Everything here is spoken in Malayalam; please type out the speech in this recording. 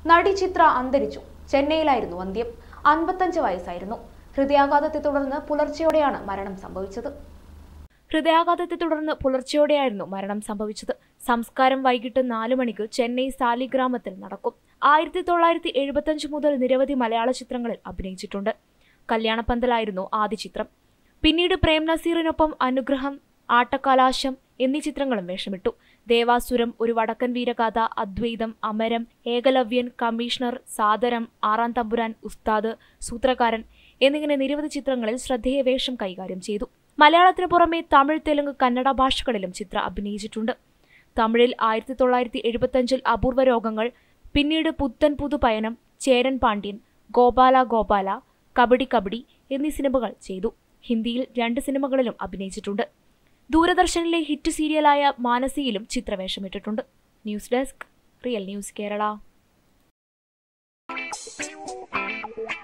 നടി ചിത്ര അന്തരിച്ചു ചെന്നൈയിലായിരുന്നു അന്ത്യം അൻപത്തഞ്ച് വയസ്സായിരുന്നു ഹൃദയാഘാതത്തെ തുടർന്ന് പുലർച്ചെയോടെയാണ് മരണം സംഭവിച്ചത് ഹൃദയാഘാതത്തെ തുടർന്ന് പുലർച്ചെയോടെയായിരുന്നു മരണം സംഭവിച്ചത് സംസ്കാരം വൈകിട്ട് നാലു മണിക്ക് ചെന്നൈ സാലിഗ്രാമത്തിൽ നടക്കും ആയിരത്തി തൊള്ളായിരത്തി എഴുപത്തഞ്ച് മുതൽ നിരവധി മലയാള ചിത്രങ്ങളിൽ അഭിനയിച്ചിട്ടുണ്ട് കല്യാണപ്പന്തലായിരുന്നു ആദ്യ ചിത്രം പിന്നീട് പ്രേം നസീറിനൊപ്പം അനുഗ്രഹം ആട്ടക്കലാശം എന്നീ ചിത്രങ്ങളും വേഷമിട്ടു ദേവാസുരം ഒരു വടക്കൻ വീരഗാഥ അദ്വൈതം അമരം ഏകലവ്യൻ കമ്മീഷണർ സാദരം ആറാം തമ്പുരാൻ ഉസ്താദ് സൂത്രകാരൻ എന്നിങ്ങനെ നിരവധി ചിത്രങ്ങളിൽ ശ്രദ്ധേയ വേഷം കൈകാര്യം ചെയ്തു മലയാളത്തിനു പുറമെ തമിഴ് തെലുങ്ക് കന്നഡ ഭാഷകളിലും ചിത്ര അഭിനയിച്ചിട്ടുണ്ട് തമിഴിൽ ആയിരത്തി തൊള്ളായിരത്തി എഴുപത്തഞ്ചിൽ അപൂർവ രോഗങ്ങൾ പിന്നീട് പുത്തൻ പുതുപയനം ചേരൻ പാണ്ഡ്യൻ ഗോപാല ഗോപാല കബഡി കബഡി എന്നീ സിനിമകൾ ചെയ്തു ഹിന്ദിയിൽ രണ്ട് സിനിമകളിലും അഭിനയിച്ചിട്ടുണ്ട് ദൂരദർശനിലെ ഹിറ്റ് സീരിയലായ മാനസിയിലും ചിത്രവേഷമിട്ടിട്ടുണ്ട് news desk real news Kerala